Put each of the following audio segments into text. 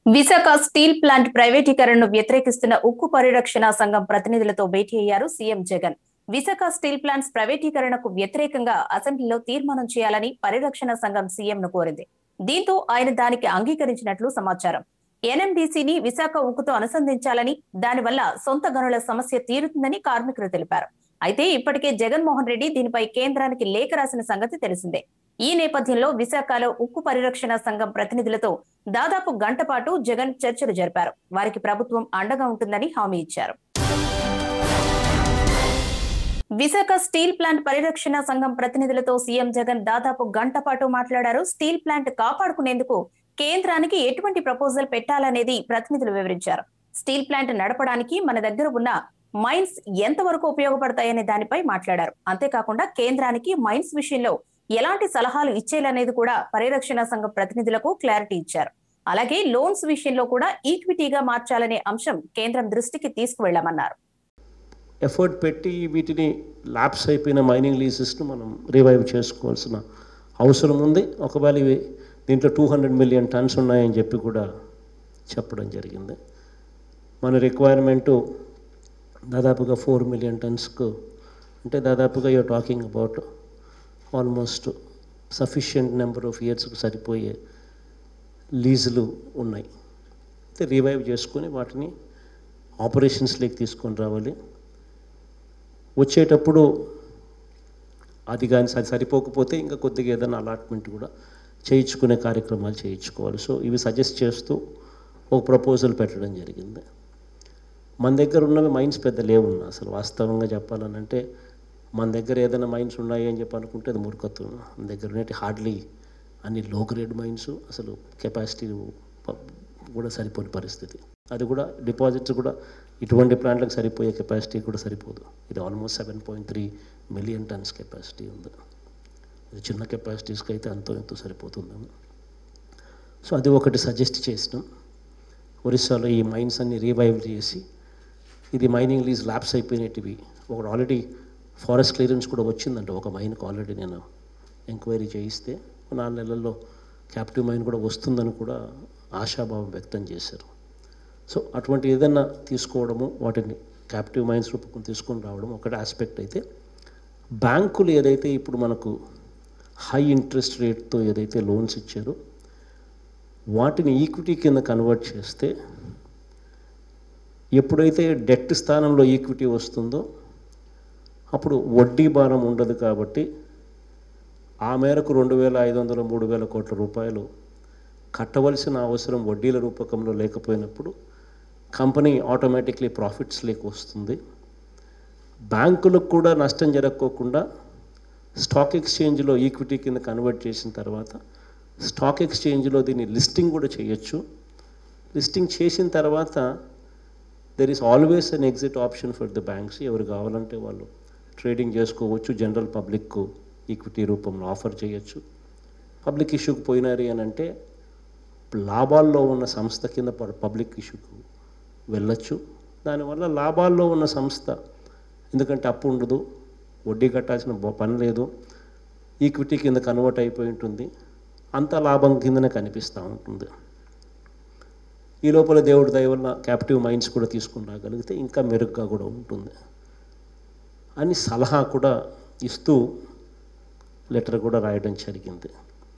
Visakha steel plant ప్రైవేటీకరణను వ్యతిరేకిస్తున్న ఉక్కు పరిరక్షణ సంఘం ప్రతినిధులతో భేటీ అయ్యారు CM Jagan Visakha steel plants ప్రైవేటీకరణకు వ్యతిరేకంగా అసెంబ్లీలో తీర్మానం చేయాలని పరిరక్షణ సంఘం సీఎం ను కోరింది దీంతో ఆయన దానికి అంగీకరించినట్లు సమాచారం ఎన్ఎండిసిని విశాఖ ఉక్కుతో అనుసంధించాలని దానివల్ల సొంత గనుల సమస్య తీరుతుందని కార్మికులు తెలిపారు అయితే ఇప్పటికే జగన్మోహన్ రెడ్డి దీనిపై కేంద్రానికి లేఖ రాసిన సంగతి తెలిసిందే ఈ నేపథ్యంలో విశాఖలో ఉక్కు పరిరక్షణ సంఘం ప్రతినిధులతో దాదాపు గంట పాటు జగన్ చర్చలు జరిపారు వారికి ప్రభుత్వం అండగా ఉంటుందని హామీ ఇచ్చారు విశాఖ స్టీల్ ప్లాంట్ పరిరక్షణ సంఘం ప్రతినిధులతో సీఎం జగన్ దాదాపు గంట పాటు మాట్లాడారు స్టీల్ ప్లాంట్ కాపాడుకునేందుకు కేంద్రానికి ఎటువంటి ప్రపోజల్ పెట్టాలనేది ప్రతినిధులు వివరించారు స్టీల్ ప్లాంట్ నడపడానికి మన దగ్గర ఉన్న మైన్స్ ఎంతవరకు ఉపయోగపడతాయనే దానిపై మాట్లాడారు అంతేకాకుండా కేంద్రానికి మైన్స్ విషయంలో ఎలాంటి సలహాలు ఇచ్చేయాలనేది కూడా పరిరక్షణ సంఘం ప్రతినిధులకు క్లారిటీ ఇచ్చారు అలాగే లోన్స్ విషయంలో కూడా ఈక్విటీగా మార్చాలనే అంశం కేంద్రం దృష్టికి తీసుకువెళ్లామన్నారు ఎఫర్ట్ పెట్టి వీటిని ల్యాబ్స్ అయిపోయిన మైనింగ్ లీజెస్ను మనం రివైవ్ చేసుకోవాల్సిన అవసరం ఉంది ఒకవేళ ఇవి దీంట్లో టూ హండ్రెడ్ మిలియన్ టన్స్ ఉన్నాయని చెప్పి కూడా చెప్పడం జరిగింది మన రిక్వైర్మెంటు దాదాపుగా ఫోర్ మిలియన్ టన్స్కు అంటే దాదాపుగా you're talking about almost sufficient number of ఇయర్స్కి సరిపోయే లీజులు ఉన్నాయి అయితే రివైవ్ చేసుకొని వాటిని ఆపరేషన్స్లోకి తీసుకొని రావాలి వచ్చేటప్పుడు అది కానీ సరి సరిపోకపోతే ఇంకా కొద్దిగా ఏదైనా అలాట్మెంట్ కూడా చేయించుకునే కార్యక్రమాలు చేయించుకోవాలి సో ఇవి సజెస్ట్ చేస్తూ ఒక ప్రపోజల్ పెట్టడం జరిగింది మన దగ్గర ఉన్నవి మైన్స్ పెద్ద లేవు అసలు వాస్తవంగా చెప్పాలనంటే మన దగ్గర ఏదైనా మైన్స్ ఉన్నాయి అని చెప్పి అనుకుంటే అది మూర్ఖత్వం మన దగ్గర ఉన్నట్టు హార్డ్లీ అన్ని లో గ్రేడ్ మైన్స్ అసలు కెపాసిటీ కూడా సరిపోని పరిస్థితి అది కూడా డిపాజిట్స్ కూడా ఇటువంటి ప్లాంట్లకు సరిపోయే కెపాసిటీ కూడా సరిపోదు ఇది almost seven point three million tons capacity ఉంది ఇది చిన్న కెపాసిటీస్కి అయితే అంతో ఎంతో సరిపోతుందేమో సో అది ఒకటి సజెస్ట్ చేసినాం ఒరిస్సాలో ఈ మైన్స్ అన్ని రీవైవ్ చేసి ఇది మైనింగ్ లీజ్ ల్యాబ్స్ అయిపోయినటివి ఒకటి ఆల్రెడీ ఫారెస్ట్ క్లియరెన్స్ కూడా వచ్చిందంట ఒక మైన్కి ఆల్రెడీ నేను ఎంక్వైరీ చేయిస్తే నాలుగు నెలల్లో క్యాప్టివ్ మైన్ కూడా వస్తుందని కూడా ఆశాభావం వ్యక్తం చేశారు సో అటువంటి ఏదైనా తీసుకోవడము వాటిని క్యాప్టివ్ మైన్స్ రూపకం తీసుకొని రావడం ఒకటి ఆస్పెక్ట్ అయితే బ్యాంకులు ఏదైతే ఇప్పుడు మనకు హై ఇంట్రెస్ట్ రేట్తో ఏదైతే లోన్స్ ఇచ్చారో వాటిని ఈక్విటీ కింద కన్వర్ట్ చేస్తే ఎప్పుడైతే డెట్ స్థానంలో ఈక్విటీ వస్తుందో అప్పుడు వడ్డీ భారం ఉండదు కాబట్టి ఆ మేరకు రెండు వేల ఐదు వందల మూడు వేల కోట్ల రూపాయలు కట్టవలసిన అవసరం వడ్డీల రూపకంలో లేకపోయినప్పుడు కంపెనీ ఆటోమేటిక్లీ ప్రాఫిట్స్ లేక వస్తుంది బ్యాంకులకు కూడా నష్టం జరగకోకుండా స్టాక్ ఎక్స్చేంజ్లో ఈక్విటీ కింద కన్వర్ట్ చేసిన తర్వాత స్టాక్ ఎక్స్చేంజ్లో దీన్ని లిస్టింగ్ కూడా చేయొచ్చు లిస్టింగ్ చేసిన తర్వాత there is always an exit option for the banks ఎవరు కావాలంటే వాళ్ళు ట్రేడింగ్ చేసుకోవచ్చు జనరల్ పబ్లిక్కు ఈక్విటీ రూపంలో ఆఫర్ చేయొచ్చు పబ్లిక్ ఇష్యూకి పోయినారు అని అంటే లాభాల్లో ఉన్న సంస్థ కింద పబ్లిక్ ఇష్యూకు వెళ్ళొచ్చు దానివల్ల లాభాల్లో ఉన్న సంస్థ ఎందుకంటే అప్పు ఉండదు వడ్డీ కట్టాల్సిన పని లేదు ఈక్విటీ కింద కన్వర్ట్ అయిపోయి ఉంటుంది అంత లాభం కిందనే కనిపిస్తూ ఉంటుంది ఈ లోపల దేవుడి దయ వల్ల క్యాప్టివ్ మైండ్స్ కూడా తీసుకుని రాగలిగితే ఇంకా మెరుగ్గా కూడా ఉంటుంది అని సలహా కూడా ఇస్తూ లెటర్ కూడా రాయడం జరిగింది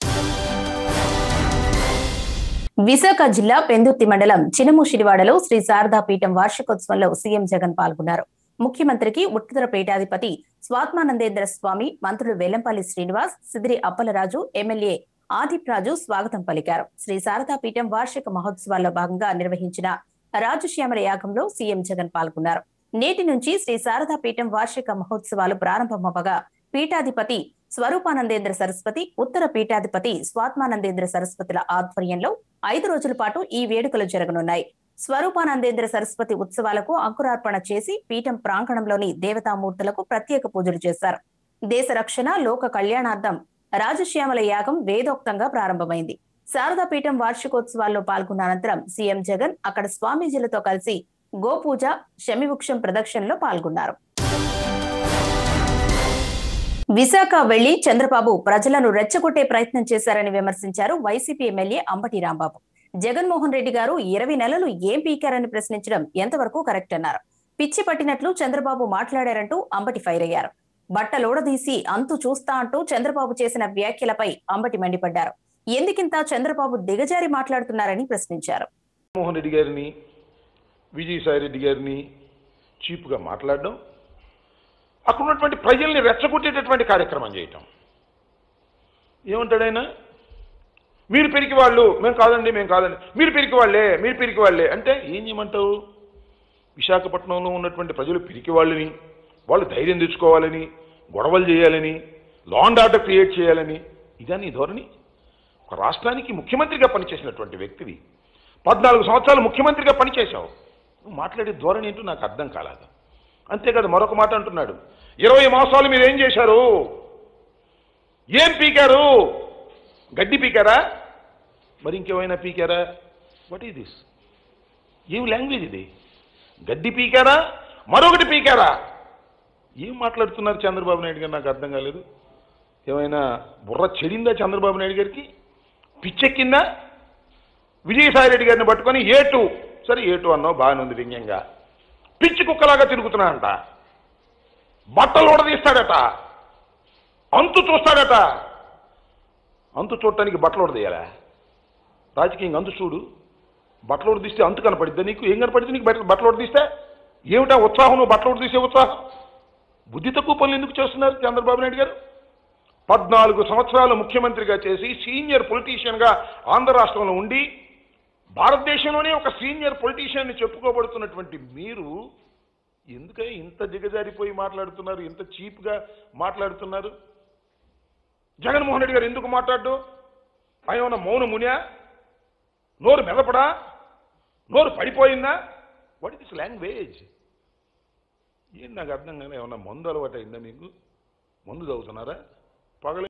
విశాఖ జిల్లా పెందుర్తి మండలం చినముషిరివాడలో శ్రీ శారదా పీఠం వార్షికోత్సవంలో సీఎం జగన్ పాల్గొన్నారు ముఖ్యమంత్రికి ఉత్తర పీఠాధిపతి స్వాత్మానందేంద్ర స్వామి మంత్రులు వెల్లంపల్లి శ్రీనివాస్ సిదిరి అప్పలరాజు ఎమ్మెల్యే ఆదిప్ రాజు స్వాగతం పలికారు శ్రీ శారదా పీఠం వార్షిక మహోత్సవాల్లో భాగంగా నిర్వహించిన రాజశ్యామల యాగంలో సీఎం జగన్ పాల్గొన్నారు నేటి నుంచి శ్రీ శారదా పీఠం వార్షిక మహోత్సవాలు ప్రారంభమవగా పీఠాధిపతి స్వరూపానందేంద్ర సరస్వతి ఉత్తర పీఠాధిపతి స్వాత్మానందేంద్ర సరస్వతుల ఆధ్వర్యంలో ఐదు రోజుల పాటు ఈ వేడుకలు జరగనున్నాయి స్వరూపానందేంద్ర సరస్వతి ఉత్సవాలకు అంకురార్పణ చేసి పీఠం ప్రాంగణంలోని దేవతామూర్తులకు ప్రత్యేక పూజలు చేశారు దేశ రక్షణ లోక కళ్యాణార్థం రాజశ్యామల యాగం వేదోక్తంగా ప్రారంభమైంది శారదా పీఠం వార్షికోత్సవాల్లో పాల్గొన్న అనంతరం సీఎం జగన్ అక్కడ స్వామీజీలతో కలిసి గోపూజ శమివృక్షం ప్రదక్షిణలో పాల్గొన్నారు విశాఖ వెళ్లి చంద్రబాబు ప్రజలను రెచ్చగొట్టే ప్రయత్నం చేశారని విమర్శించారు వైసీపీ ఎమ్మెల్యే అంబటి రాంబాబు జగన్మోహన్ రెడ్డి గారు ఇరవై నెలలు ఏం పీకారని ప్రశ్నించడం ఎంతవరకు కరెక్ట్ అన్నారు పిచ్చి పట్టినట్లు చంద్రబాబు మాట్లాడారంటూ అంబటి ఫైర్ అయ్యారు బట్టలోడదీసి అంతు చూస్తా అంటూ చంద్రబాబు చేసిన వ్యాఖ్యలపై అంబటి మండిపడ్డారు ఎందుకింత చంద్రబాబు దిగజారి మాట్లాడుతున్నారని ప్రశ్నించారు మోహన్ రెడ్డి గారిని విజయసాయి రెడ్డి గారిని చీప్గా మాట్లాడడం అక్కడ ఉన్నటువంటి ప్రజల్ని రెచ్చగొట్టేటటువంటి కార్యక్రమం చేయటం ఏమంటాడు ఆయన మీరు పెరిగి వాళ్ళు మేము కాదండి మేము కాదండి మీరు పెరిగి వాళ్ళే మీరు పెరిగి వాళ్ళే అంటే ఏం చేయమంటావు విశాఖపట్నంలో ఉన్నటువంటి ప్రజలు పిరికి వాళ్ళని వాళ్ళు ధైర్యం తెచ్చుకోవాలని గొడవలు చేయాలని లా అండ్ ఆర్డర్ క్రియేట్ చేయాలని ఇదా నీ ధోరణి ఒక రాష్ట్రానికి ముఖ్యమంత్రిగా పనిచేసినటువంటి వ్యక్తివి పద్నాలుగు సంవత్సరాలు ముఖ్యమంత్రిగా పనిచేశావు నువ్వు మాట్లాడే ధోరణి ఏంటో నాకు అర్థం కాలేదు అంతేకాదు మరొక మాట అంటున్నాడు ఇరవై మాసాలు మీరు ఏం చేశారు ఏం పీకారు గడ్డి పీకారా మరి ఇంకేమైనా పీకారా వాట్ ఈస్ దిస్ ఏం లాంగ్వేజ్ ఇది గడ్డి పీకారా మరొకటి పీకారా ఏం మాట్లాడుతున్నారు చంద్రబాబు నాయుడు గారు నాకు అర్థం కాలేదు ఏమైనా బుర్ర చెడిందా చంద్రబాబు నాయుడు గారికి పిచ్చెక్కిందా విజయసాయి రెడ్డి గారిని పట్టుకొని ఏటు సరే ఏటు అన్నావు బాగానే ఉంది వ్యంగ్యంగా పిచ్చి కుక్కలాగా తిరుగుతున్నాడంట బట్టలు ఉడదీస్తాడట అంతు చూస్తాడట అంతు చూడటానికి బట్టలు ఉడదీయాలా రాజకీయంగా అంతు చూడు బట్టలు ఉడదీస్తే అంతు కనపడిద్దా నీకు ఏం కనపడింది నీకు బట్టలు బట్టలు ఉడదీస్తే ఏమిటా ఉత్సాహం నువ్వు బట్టలు ఉడదీసే ఉత్సాహం బుద్ధి తక్కువ పనులు ఎందుకు చేస్తున్నారు చంద్రబాబు నాయుడు గారు పద్నాలుగు సంవత్సరాలు ముఖ్యమంత్రిగా చేసి సీనియర్ పొలిటీషియన్గా ఆంధ్ర రాష్ట్రంలో ఉండి భారతదేశంలోనే ఒక సీనియర్ పొలిటీషియన్ని చెప్పుకోబడుతున్నటువంటి మీరు ఎందుకై ఇంత దిగజారిపోయి మాట్లాడుతున్నారు ఇంత చీప్గా మాట్లాడుతున్నారు జగన్మోహన్ రెడ్డి గారు ఎందుకు మాట్లాడు ఆయన ఏమన్నా మౌన మునియా నోరు మెదపడా నోరు పడిపోయిందా వాట్ ఇస్ లాంగ్వేజ్ ఏంటి నాకు అర్థం కానీ ఏమన్నా మందు అలవాటు అయిందా మీకు మందు చదువుతున్నారా పగలే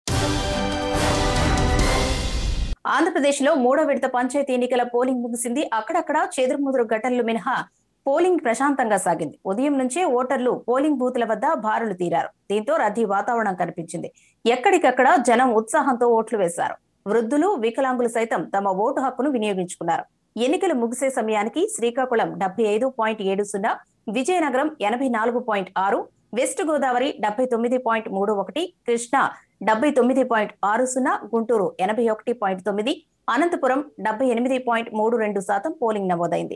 ఆంధ్రప్రదేశ్ లో మూడో విడత పంచాయతీ ఎన్నికల పోలింగ్ ముగిసింది అక్కడక్కడ చెదురుముదురు ఘటనలు మినహా పోలింగ్ ప్రశాంతంగా సాగింది ఉదయం నుంచే ఓటర్లు పోలింగ్ బూత్ల వద్ద బారులు తీరారు దీంతో రద్దీ వాతావరణం కనిపించింది ఎక్కడికక్కడ జనం ఉత్సాహంతో ఓట్లు వేశారు వృద్ధులు వికలాంగులు సైతం తమ ఓటు హక్కును వినియోగించుకున్నారు ఎన్నికలు ముగిసే సమయానికి శ్రీకాకుళం డెబ్బై ఐదు పాయింట్ ఏడు సున్నా విజయనగరం ఎనభై నాలుగు పాయింట్ ఆరు వెస్ట్ గోదావరి డెబ్బై తొమ్మిది పాయింట్ మూడు ఒకటి కృష్ణా డెబ్బై తొమ్మిది పాయింట్ ఆరు సున్నా గుంటూరు ఎనభై ఒకటి పాయింట్ తొమ్మిది అనంతపురం డెబ్బై ఎనిమిది పాయింట్ మూడు రెండు శాతం పోలింగ్ నమోదైంది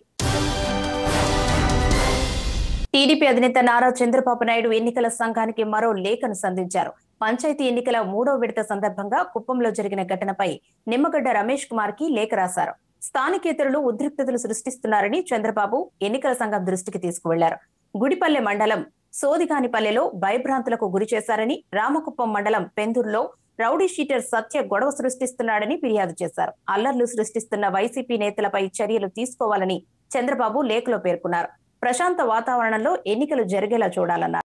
టీడీపీ అధినేత నారా చంద్రబాబు నాయుడు ఎన్నికల సంఘానికి మరో లేఖను సంధించారు పంచాయతీ ఎన్నికల మూడో విడత సందర్భంగా కుప్పంలో జరిగిన ఘటనపై నిమ్మగడ్డ రమేష్ కుమార్ కి లేఖ రాశారు స్థానికేతరులు ఉద్రిక్తతలు సృష్టిస్తున్నారని చంద్రబాబు ఎన్నికల సంఘం దృష్టికి తీసుకువెళ్లారు గుడిపల్లె మండలం సోదిగానిపల్లెలో భయభ్రాంతులకు గురి చేశారని రామకుప్పం మండలం పెందూరులో రౌడీ షీటర్ సత్య గొడవ సృష్టిస్తున్నాడని ఫిర్యాదు చేశారు అల్లర్లు సృష్టిస్తున్న వైసీపీ నేతలపై చర్యలు తీసుకోవాలని చంద్రబాబు లేఖలో పేర్కొన్నారు ప్రశాంత వాతావరణంలో ఎన్నికలు జరిగేలా చూడాలన్నారు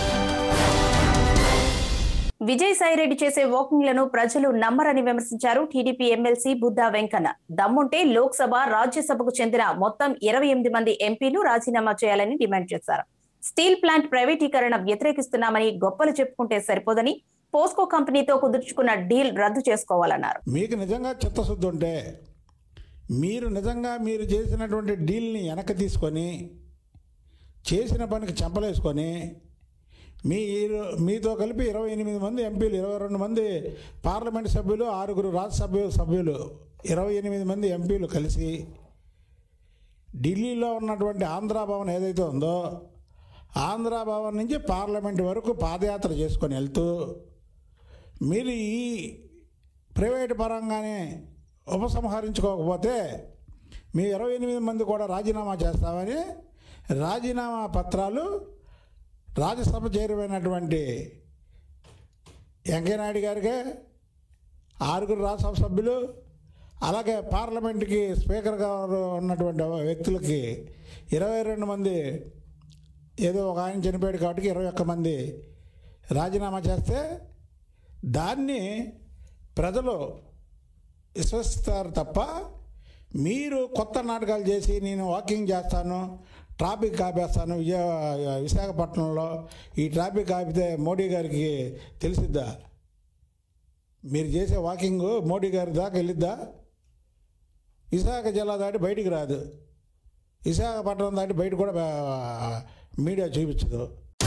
విజయసాయిరెడ్డి చేసే వాకింగ్లను ప్రజలు నమ్మరని విమర్శించారు టీడీపీ ఎమ్మెల్సీ బుద్దా వెంకన్న దమ్ముంటే లోక్సభ రాజ్యసభకు చెందిన మొత్తం ఇరవై ఎనిమిది మంది ఎంపీలు రాజీనామా చేయాలని డిమాండ్ చేశారు స్టీల్ ప్లాంట్ ప్రైవేటీకరణ వ్యతిరేకిస్తున్నామని గొప్పలు చెప్పుకుంటే సరిపోదని పోస్కో కంపెనీతో కుదుర్చుకున్న డీల్ రద్దు చేసుకోవాలన్నారు మీకు నిజంగా చిత్తశుద్ధి ఉంటే మీరు నిజంగా మీరు చేసినటువంటి డీల్ని వెనక్కి తీసుకొని చేసిన పనికి చెంపలేసుకొని మీరు మీతో కలిపి ఇరవై ఎనిమిది మంది ఎంపీలు ఇరవై రెండు మంది పార్లమెంట్ సభ్యులు ఆరుగురు రాజ్యసభ సభ్యులు ఇరవై ఎనిమిది మంది ఎంపీలు కలిసి ఢిల్లీలో ఉన్నటువంటి ఆంధ్రా భవన్ ఏదైతే ఉందో ఆంధ్రా భవన్ నుంచి పార్లమెంట్ వరకు పాదయాత్ర చేసుకొని వెళ్తూ మీరు ఈ ప్రైవేటు పరంగానే ఉపసంహరించుకోకపోతే మీ ఇరవై ఎనిమిది మంది కూడా రాజీనామా చేస్తామని రాజీనామా పత్రాలు రాజ్యసభ చేరువైనటువంటి వెంకయ్యనాయుడు గారికి ఆరుగురు రాజ్యసభ సభ్యులు అలాగే పార్లమెంట్కి స్పీకర్గా ఉన్నటువంటి వ్యక్తులకి ఇరవై రెండు మంది ఏదో ఒక ఆయన చనిపోయాడు కాబట్టి ఇరవై ఒక్క మంది రాజీనామా చేస్తే దాన్ని ప్రజలు విశ్వసిస్తారు తప్ప మీరు కొత్త నాటకాలు చేసి నేను వాకింగ్ చేస్తాను ట్రాఫిక్ ఆపేస్తాను విజయ విశాఖపట్నంలో ఈ ట్రాఫిక్ ఆపితే మోడీ గారికి తెలిసిద్దా మీరు చేసే వాకింగ్ మోడీ గారి దాకా వెళ్ళిద్దా విశాఖ జిల్లా దాటి బయటికి రాదు విశాఖపట్నం దాటి బయట కూడా ఆ, మీడియా చూపించదు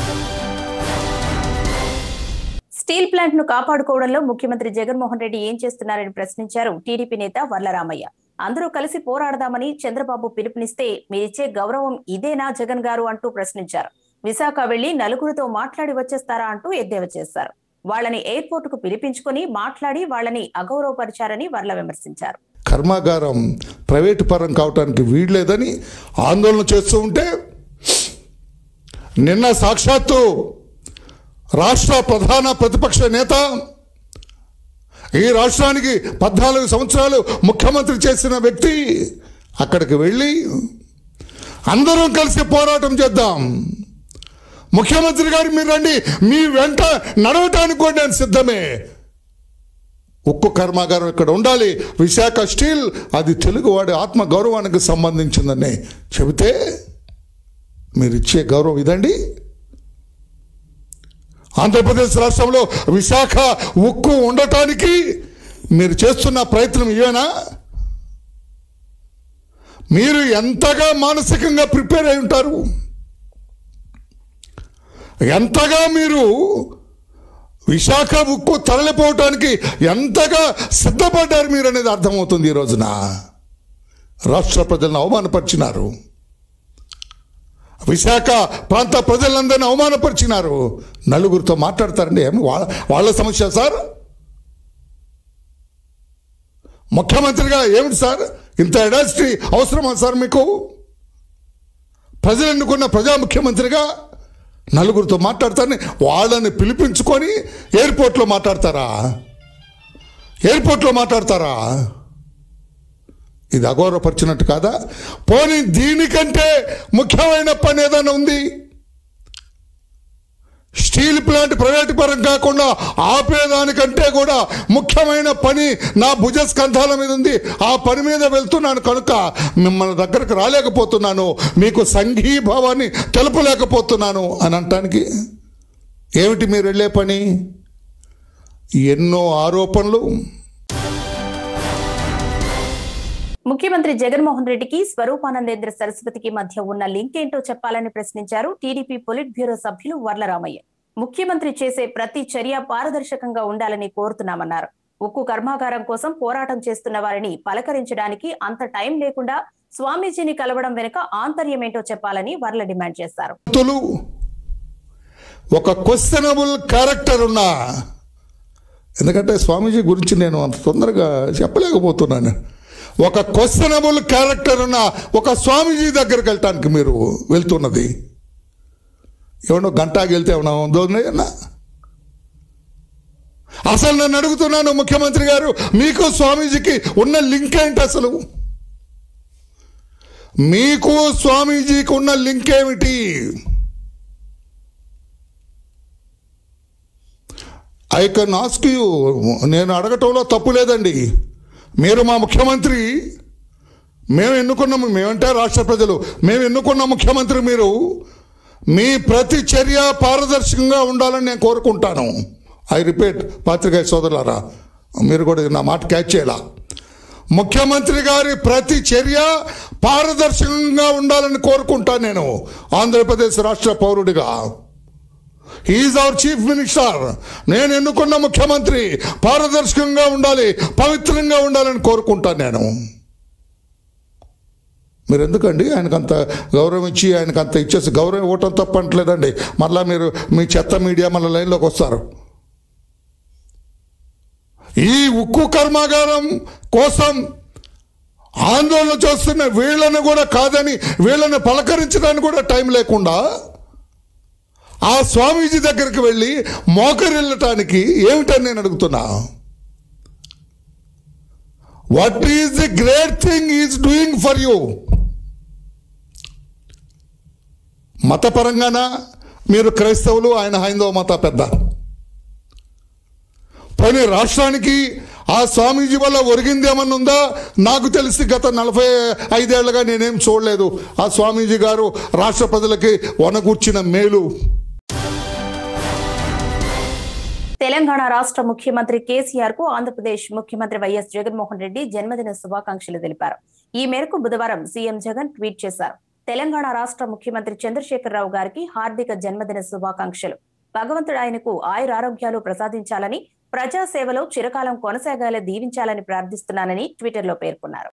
స్టీల్ ప్లాంట్ ను కాపాడుకోవడంలో ముఖ్యమంత్రి జగన్మోహన్ రెడ్డి ఏం చేస్తున్నారని ప్రశ్నించారు టీడీపీ నేత వర్లరామయ్య అందరూ కలిసి పోరాడదామని చంద్రబాబు పిలుపునిస్తే మీరిచ్చే గౌరవం ఇదేనా జగన్ గారు అంటూ ప్రశ్నించారు విశాఖ వెళ్లి నలుగురితో మాట్లాడి వచ్చేస్తారా అంటూ ఎద్దేవా చేశారు వాళ్ళని ఎయిర్పోర్ట్ కు పిలిపించుకొని మాట్లాడి వాళ్ళని అగౌరవపరిచారని వర్ల విమర్శించారు కర్మాగారం ప్రైవేటు పరం కావటానికి వీల్లేదని ఆందోళన చేస్తూ ఉంటే నిన్న సాక్షాత్తు రాష్ట్ర ప్రధాన ప్రతిపక్ష నేత ఈ రాష్ట్రానికి పద్నాలుగు సంవత్సరాలు ముఖ్యమంత్రి చేసిన వ్యక్తి అక్కడికి వెళ్ళి అందరం కలిసి పోరాటం చేద్దాం ముఖ్యమంత్రి గారు మీరు రండి మీ వెంట నడవటానికి కూడా నేను సిద్ధమే ఉక్కు కర్మాగారం ఇక్కడ ఉండాలి విశాఖ స్టీల్ అది తెలుగువాడి ఆత్మ గౌరవానికి సంబంధించిందని చెబితే మీరు ఇచ్చే గౌరవం ఇదండి ఆంధ్రప్రదేశ్ రాష్ట్రంలో విశాఖ ఉక్కు ఉండటానికి మీరు చేస్తున్న ప్రయత్నం ఇవేనా మీరు ఎంతగా మానసికంగా ప్రిపేర్ అయి ఉంటారు ఎంతగా మీరు విశాఖ ఉక్కు తరలిపోవటానికి ఎంతగా సిద్ధపడ్డారు మీరు అనేది అర్థమవుతుంది ఈ రోజున రాష్ట్ర ప్రజలను అవమానపరిచినారు విశాఖ ప్రాంత ప్రజలందరినీ అవమానపరిచినారు నలుగురితో మాట్లాడతారండి ఏమి వాళ్ళ వాళ్ళ సమస్య సార్ ముఖ్యమంత్రిగా ఏమిటి సార్ ఇంత ఎడాసిటీ అవసరమా సార్ మీకు ప్రజలు ఎన్నుకున్న ప్రజా ముఖ్యమంత్రిగా నలుగురితో మాట్లాడతారని వాళ్ళని పిలిపించుకొని ఎయిర్పోర్ట్లో మాట్లాడతారా ఎయిర్పోర్ట్లో మాట్లాడతారా ఇది అగౌరవపరిచినట్టు కాదా పోనీ దీనికంటే ముఖ్యమైన పని ఏదైనా ఉంది స్టీల్ ప్లాంట్ ప్రైవేటు పరం కాకుండా ఆపేదానికంటే కూడా ముఖ్యమైన పని నా భుజస్కంధాల మీద ఉంది ఆ పని మీద వెళ్తున్నాను కనుక మిమ్మల్ని దగ్గరకు రాలేకపోతున్నాను మీకు సంఘీభావాన్ని తెలపలేకపోతున్నాను అని అంటానికి ఏమిటి మీరు వెళ్ళే పని ఎన్నో ఆరోపణలు ముఖ్యమంత్రి జగన్మోహన్ రెడ్డికి స్వరూపానందేంద్ర సరస్వతికి మధ్య ఉన్న లింక్ ఏంటో చెప్పాలని ప్రశ్నించారు టీడీపీ పొలిట్ బ్యూరో సభ్యులు వర్లరామయ్య ముఖ్యమంత్రి చేసే ప్రతి చర్య పారదర్శకంగా ఉండాలని కోరుతున్నామన్నారు ఉక్కు కర్మాగారం కోసం పోరాటం చేస్తున్న వారిని పలకరించడానికి అంత టైం లేకుండా స్వామీజీని కలవడం వెనుక ఆంతర్యం ఏంటో చెప్పాలని వర్ల డిమాండ్ చేశారు వ్యక్తులు ఒక క్వశ్చనబుల్ క్యారెక్టర్ ఉన్న ఎందుకంటే స్వామీజీ గురించి నేను అంత తొందరగా చెప్పలేకపోతున్నాను ఒక క్వశ్చనబుల్ క్యారెక్టర్ ఉన్న ఒక స్వామీజీ దగ్గరికి వెళ్ళటానికి మీరు వెళ్తున్నది ఏమన్నా గంటాకి వెళ్తే ఏమన్నా ఉందో అన్న అసలు నన్ను అడుగుతున్నాను ముఖ్యమంత్రి గారు మీకు స్వామీజీకి ఉన్న లింక్ ఏంటి అసలు మీకు స్వామీజీకి ఉన్న లింక్ ఏమిటి ఐ కెన్ ఆస్క్ యూ నేను అడగటంలో తప్పు లేదండి మీరు మా ముఖ్యమంత్రి మేము ఎన్నుకున్నాము మేమంటే రాష్ట్ర ప్రజలు మేము ఎన్నుకున్న ముఖ్యమంత్రి మీరు మీ ప్రతి చర్య పారదర్శకంగా ఉండాలని నేను కోరుకుంటాను ఐ రిపీట్ పాత్రికేయ సోదరులారా మీరు కూడా నా మాట క్యాచ్ చేయాల ముఖ్యమంత్రి గారి ప్రతి చర్య పారదర్శకంగా ఉండాలని కోరుకుంటాను నేను ఆంధ్రప్రదేశ్ రాష్ట్ర పౌరుడిగా ఈజ్ అవర్ చీఫ్ మినిస్టర్ నేను ఎన్నుకున్న ముఖ్యమంత్రి పారదర్శకంగా ఉండాలి పవిత్రంగా ఉండాలని కోరుకుంటాను నేను మీరు ఎందుకండి ఆయనకు అంత గౌరవం ఇచ్చి ఆయనకు అంత ఇచ్చేసి గౌరవం ఇవ్వటం తప్పట్లేదండి మళ్ళా మీరు మీ చెత్త మీడియా మళ్ళీ లైన్లోకి వస్తారు ఈ ఉక్కు కర్మాగారం కోసం ఆందోళన చేస్తున్న వీళ్ళని కూడా కాదని వీళ్ళని పలకరించడానికి కూడా టైం లేకుండా ఆ స్వామీజీ దగ్గరికి వెళ్ళి మోకరిల్లటానికి ఏమిటని నేను అడుగుతున్నా what is the great thing is doing for you మతపరంగానా మీరు క్రైస్తవులు ఆయన హైందవ మత పెద్ద పోనీ రాష్ట్రానికి ఆ స్వామీజీ వల్ల ఒరిగింది ఏమన్నా ఉందా నాకు తెలిసి గత నలభై ఐదేళ్లుగా నేనేం చూడలేదు ఆ స్వామీజీ గారు రాష్ట్ర ప్రజలకి వనగూర్చిన మేలు తెలంగాణ రాష్ట్ర ముఖ్యమంత్రి కేసీఆర్ కు ఆంధ్రప్రదేశ్ ముఖ్యమంత్రి వైఎస్ జగన్మోహన్ రెడ్డి జన్మదిన శుభాకాంక్షలు తెలిపారు ఈ మేరకు బుధవారం సీఎం జగన్ ట్వీట్ చేశారు తెలంగాణ రాష్ట్ర ముఖ్యమంత్రి చంద్రశేఖరరావు గారికి హార్దిక జన్మదిన శుభాకాంక్షలు భగవంతుడు ఆయనకు ఆయురారోగ్యాలు ప్రసాదించాలని ప్రజాసేవలో చిరకాలం కొనసాగాల దీవించాలని ప్రార్థిస్తున్నానని ట్విట్టర్లో పేర్కొన్నారు